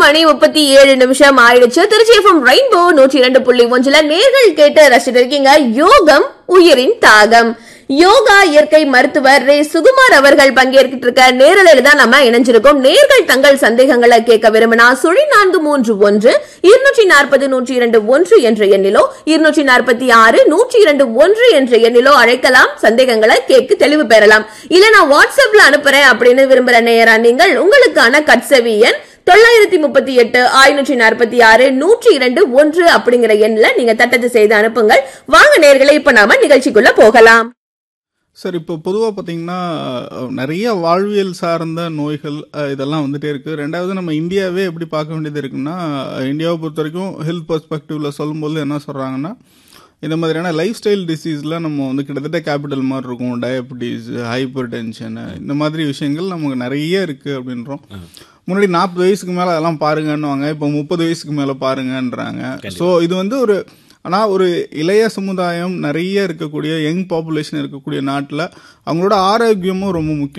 மணி முப்பத்தி ஏழு நிமிஷம் ஆயிடுச்சு திருச்சி எஃப்எம் ரெயின்போ நூற்றி இரண்டு புள்ளி ஒன்றுல நேர்கள் கேட்டு ரசிட்டு இருக்கீங்க யோகம் உயிரின் தாகம் யோகா இயற்கை மருத்துவர் ரே சுகுமார் அவர்கள் பங்கேற்கிட்டு இருக்க நேரலையில தான் நம்ம இணைஞ்சிருக்கோம் நேர்கள் தங்கள் சந்தேகங்களை கேட்க விரும்பினா சுழி நான்கு மூன்று ஒன்று இருநூற்றி நாற்பது நூற்றி இரண்டு ஒன்று என்ற எண்ணிலோ இருநூற்றி நாற்பத்தி ஆறு நூற்றி இரண்டு ஒன்று என்ற எண்ணிலோ அழைக்கலாம் சந்தேகங்களை கேட்க தெளிவு பெறலாம் இல்ல நான் வாட்ஸ்அப்ல அனுப்புறேன் அப்படின்னு விரும்புற நேரா நீங்கள் உங்களுக்கான கட்செவி எண் தொள்ளாயிரத்தி முப்பத்தி எட்டு ஐநூற்றி நாற்பத்தி ஆறு நூற்றி இரண்டு ஒன்று அப்படிங்கிற எண்ணில் நீங்க தட்டத்தை செய்து அனுப்புங்கள் வாங்க நேர்களை இப்ப நாம நிகழ்ச்சிக்குள்ள போகலாம் சார் இப்போ பொதுவாக பார்த்தீங்கன்னா அஹ், நிறைய வாழ்வியல் சார்ந்த நோய்கள் அஹ், இதெல்லாம் வந்துட்டே இருக்கு ரெண்டாவது நம்ம இந்தியாவே எப்படி பார்க்க வேண்டியது இருக்குன்னா அஹ், இந்தியாவை பொறுத்த வரைக்கும் ஹெல்த் பர்ஸ்பெக்டிவ்ல சொல்லும்போது என்ன சொல்றாங்கன்னா இந்த மாதிரியான லைஃப் ஸ்டைல் டிசீஸ்லாம் நம்ம வந்து கிட்டத்தட்ட கேபிட்டல் மாதிரி இருக்கும் டயபிட்டிஸ் ஹைப்பர் டென்ஷன் இந்த மாதிரி விஷயங்கள் நமக்கு நிறைய இருக்கு அப்படின்றோம் முன்னாடி நாற்பது வயசுக்கு மேலே அதெல்லாம் பாருங்கன்னுவாங்க இப்போ முப்பது வயசுக்கு மேலே பாருங்கன்றாங்க ஸோ இது வந்து ஒரு ஆனால் ஒரு இளைய சமுதாயம் நிறைய இருக்கக்கூடிய யங் பாப்புலேஷன் இருக்கக்கூடிய நாட்டில் அவங்களோட ஆரோக்கியமும் ரொம்ப முக்கியம்